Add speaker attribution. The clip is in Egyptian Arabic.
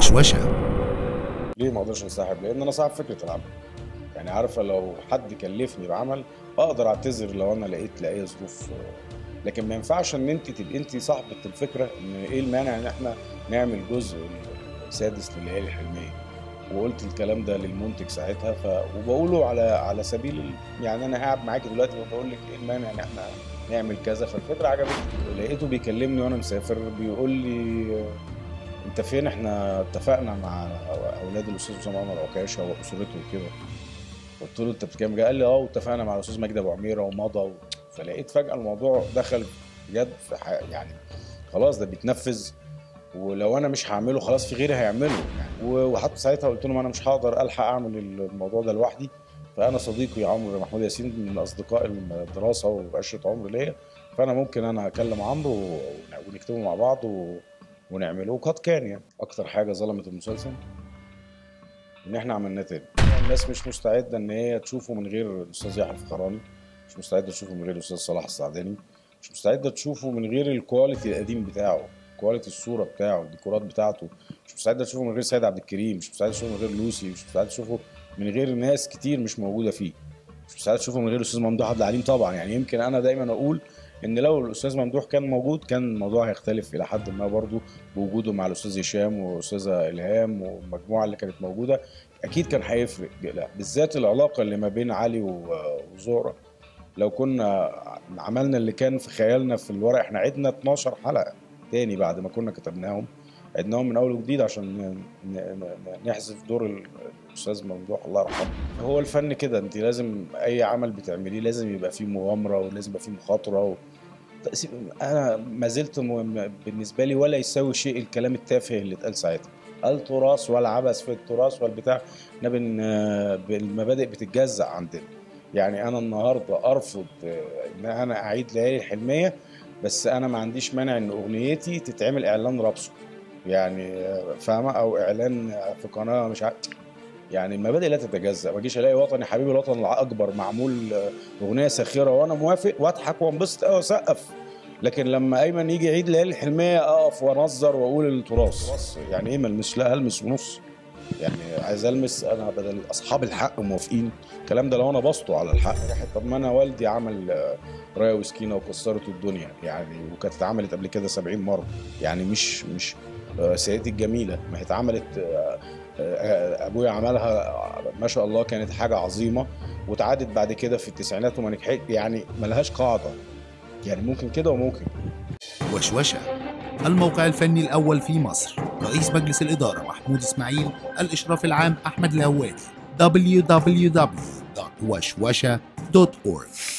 Speaker 1: وشوشة
Speaker 2: ليه ما اقدرش انسحب لان انا صاحب فكره العمل يعني عارفه لو حد كلفني بعمل اقدر اعتذر لو انا لقيت لاي ظروف لكن ما ينفعش ان انت تبقي انت صاحبه الفكره ان ايه المانع ان احنا نعمل جزء سادس لليالي الحلميه وقلت الكلام ده للمنتج ساعتها ف... وبقوله على على سبيل ال... يعني انا قاعد معاكي دلوقتي وبقول لك ايه المانع ان احنا نعمل كذا فالفكره عجبتني لقيته بيكلمني وانا مسافر بيقول لي انت فين احنا اتفقنا مع اولاد الاستاذ اسامه عمر عكاشه واسرته وكده قلت له انت بتتكلم قال لي اه واتفقنا مع الاستاذ مجدي ابو عميره ومضى و... فلقيت فجاه الموضوع دخل بجد في ح... يعني خلاص ده بيتنفذ ولو انا مش هعمله خلاص في غيري هيعمله يعني وحتى ساعتها قلت لهم انا مش هقدر الحق اعمل الموضوع ده لوحدي فانا صديقي عمرو محمود ياسين من اصدقاء الدراسه وعشره عمر ليا فانا ممكن انا اكلم عمرو ونكتبه مع بعض و... ونعمله وقد كان يعني اكتر حاجه ظلمت المسلسل ان احنا عملناه تاني الناس مش مستعده ان هي تشوفه من غير الاستاذ يحيى الفخراني مش مستعده تشوفه من غير الاستاذ صلاح السعداني مش مستعده تشوفه من غير الكواليتي القديم بتاعه كواليتي الصوره بتاعه الديكورات بتاعته مش مستعده تشوفه من غير سيد عبد الكريم مش مستعده تشوفه من غير لوسي مش مستعده تشوفه من غير ناس كتير مش موجوده فيه مش مستعده تشوفه من غير الاستاذ ممدوح عبد العليم طبعا يعني يمكن انا دايما اقول ان لو الاستاذ ممدوح كان موجود كان الموضوع هيختلف الى حد ما برضه بوجوده مع الاستاذ هشام والاستاذه الهام والمجموعه اللي كانت موجوده اكيد كان هيفرق لا بالذات العلاقه اللي ما بين علي وزهره لو كنا عملنا اللي كان في خيالنا في الورق احنا عدنا 12 حلقه تاني بعد ما كنا كتبناهم عدناهم من اول وجديد عشان نحذف دور الاستاذ ممدوح الله يرحمه هو الفن كده انت لازم اي عمل بتعمليه لازم يبقى فيه مغامره ولازم يبقى فيه مخاطره و... انا ما زلت م... بالنسبه لي ولا يساوي شيء الكلام التافه اللي اتقال ساعتها التراث والعبث في التراث والبتاع احنا بن... المبادئ بتتجزأ عندنا يعني انا النهارده ارفض ان انا اعيد ليالي الحلميه بس انا ما عنديش مانع ان اغنيتي تتعمل اعلان رابسو يعني فاهمه او اعلان في قناه مش عارف يعني المبادئ لا تتجزا ما اجيش الاقي وطني حبيبي الوطن الاكبر معمول اغنيه ساخره وانا موافق واضحك وانبسط قوي واسقف لكن لما ايمن يجي يعيد ليالي الحلميه اقف وانظر واقول التراث يعني ايه ملمس لا المس ونص يعني عايز المس انا بدل اصحاب الحق موافقين الكلام ده لو انا بسطه على الحق طب ما انا والدي عمل رايه وسكينه وكسرت الدنيا يعني وكانت اتعملت قبل كده 70 مره يعني مش مش سيدتي الجميله ما هي اتعملت ابويا عملها ما شاء الله كانت حاجه عظيمه واتعادت بعد كده في التسعينات وما نجحت يعني ملهاش قاعده يعني ممكن كده وممكن
Speaker 1: وشوشة الموقع الفني الأول في مصر رئيس مجلس الإدارة محمود إسماعيل الإشراف العام أحمد الهوادي www.washwasha.org